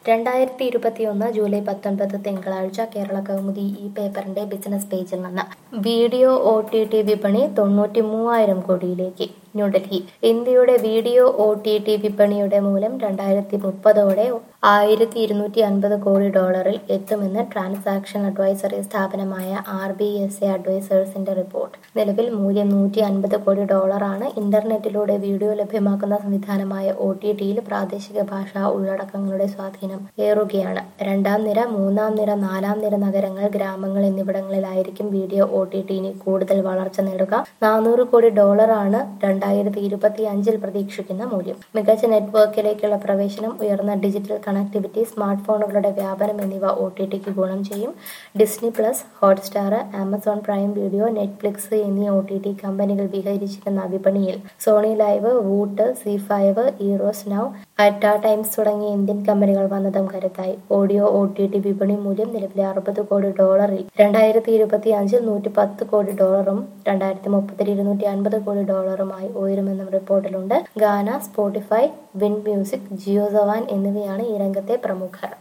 രണ്ടായിരത്തി ഇരുപത്തിയൊന്ന് ജൂലൈ പത്തൊൻപത് തിങ്കളാഴ്ച കേരള കൗമുദി ഈ പേപ്പറിന്റെ ബിസിനസ് പേജിൽ നിന്ന് വീഡിയോ ഒ ടി ടി വിപണി തൊണ്ണൂറ്റി മൂവായിരം കോടിയിലേക്ക് ന്യൂഡൽഹി ഇന്ത്യയുടെ വീഡിയോ ഒ ടി ടി വിപണിയുടെ മൂലം രണ്ടായിരത്തി മുപ്പതോടെ ആയിരത്തി ഇരുന്നൂറ്റി അൻപത് കോടി ഡോളറിൽ എത്തുമെന്ന് ട്രാൻസാക്ഷൻ അഡ്വൈസറി സ്ഥാപനമായ ആർ ബി എസ് എ അഡ്വൈസേഴ്സിന്റെ റിപ്പോർട്ട് നിലവിൽ മൂല്യം നൂറ്റി അൻപത് കോടി ഡോളറാണ് ഇന്റർനെറ്റിലൂടെ വീഡിയോ ലഭ്യമാക്കുന്ന സംവിധാനമായ ഒ ടി ടിയിൽ പ്രാദേശിക ഭാഷാ ഉള്ളടക്കങ്ങളുടെ സ്വാധീനം ഏറുകയാണ് രണ്ടാം നിര മൂന്നാം നിര നാലാം നിര നഗരങ്ങൾ ഗ്രാമങ്ങൾ എന്നിവിടങ്ങളിലായിരിക്കും വീഡിയോ ഒ ടി ടി ഇനി കൂടുതൽ വളർച്ച നേടുക നാനൂറ് കോടി ഡോളറാണ് രണ്ടായിരത്തി ഇരുപത്തി അഞ്ചിൽ പ്രതീക്ഷിക്കുന്ന മൂല്യം മികച്ച നെറ്റ്വർക്കിലേക്കുള്ള പ്രവേശനം ഉയർന്ന ഡിജിറ്റൽ കണക്ടിവിറ്റി സ്മാർട്ട് ഫോണുകളുടെ വ്യാപനം എന്നിവ ഒ ടി ടിക്ക് ഗുണം ചെയ്യും Disney plus Hotstar Amazon Prime Video Netflix എന്നീ ഒ ടി ടി കമ്പനികൾ വിഹരിച്ചിരുന്ന വിപണിയിൽ Sony LIV Voot Zee five Eros Now അറ്റ ടൈംസ് തുടങ്ങിയ ഇന്ത്യൻ കമ്പനികൾ വന്നതും കരുത്തായി ഓഡിയോ ഒ ടി ടി വിപണി മൂല്യം നിലവിലെ അറുപത് കോടി ഡോളറിൽ രണ്ടായിരത്തി ഇരുപത്തി അഞ്ചിൽ നൂറ്റി പത്ത് കോടി ഡോളറും രണ്ടായിരത്തി മുപ്പത്തിൽ ഇരുന്നൂറ്റി അൻപത് കോടി ഡോളറുമായി ഉയരുമെന്നും റിപ്പോർട്ടിലുണ്ട് Gaana Spotify Wynk music Jio Saavn എന്നിവയാണ് ഈ രംഗത്തെ പ്രമുഖർ